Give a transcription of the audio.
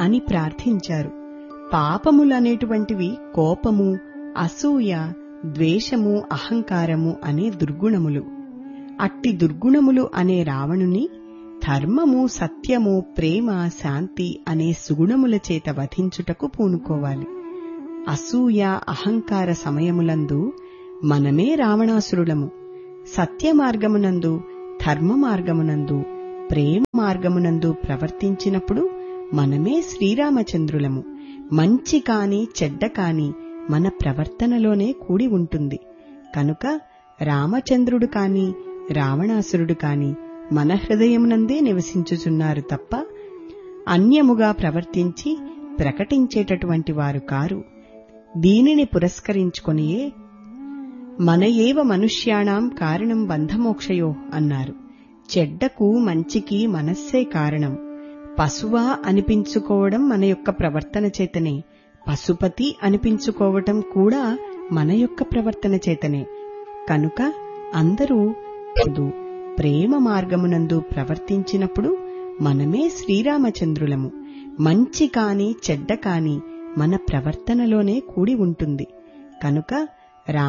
అని ప్రార్థించారు పాపములనేటువంటివి కోపము అసూయ ద్వేషము అహంకారము అనే దుర్గుణములు అట్టి దుర్గుణములు అనే రావణుని ధర్మము సత్యము ప్రేమ శాంతి అనే సుగుణముల చేత వధించుటకు పూనుకోవాలి అసూయ అహంకార సమయములందు మనమే రావణాసురులము సత్య మార్గమునందు ధర్మ మార్గమునందు ప్రేమ మార్గమునందు ప్రవర్తించినప్పుడు మనమే శ్రీరామచంద్రులము మంచి కాని చెడ్డ కాని మన ప్రవర్తనలోనే కూడి ఉంటుంది కనుక రామచంద్రుడు కాని రావణాసురుడు కాని మన హృదయమునందే నివసించుచున్నారు తప్ప అన్యముగా ప్రవర్తించి ప్రకటించేటటువంటి వారు కారు దీనిని పురస్కరించుకొనియే మన ఏవ మనుష్యాణం కారణం బంధమోక్షయో అన్నారు చెడ్డకు మంచికి మనస్సే కారణం పశువా అనిపించుకోవడం మన యొక్క ప్రవర్తన చేతనే పశుపతి అనిపించుకోవటం కూడా మన యొక్క ప్రవర్తన చేతనే కనుక అందరూ ప్రేమ మార్గమునందు ప్రవర్తించినప్పుడు మనమే శ్రీరామచంద్రులము మంచి కాని చెడ్డ కాని మన ప్రవర్తనలోనే కూడి ఉంటుంది కనుక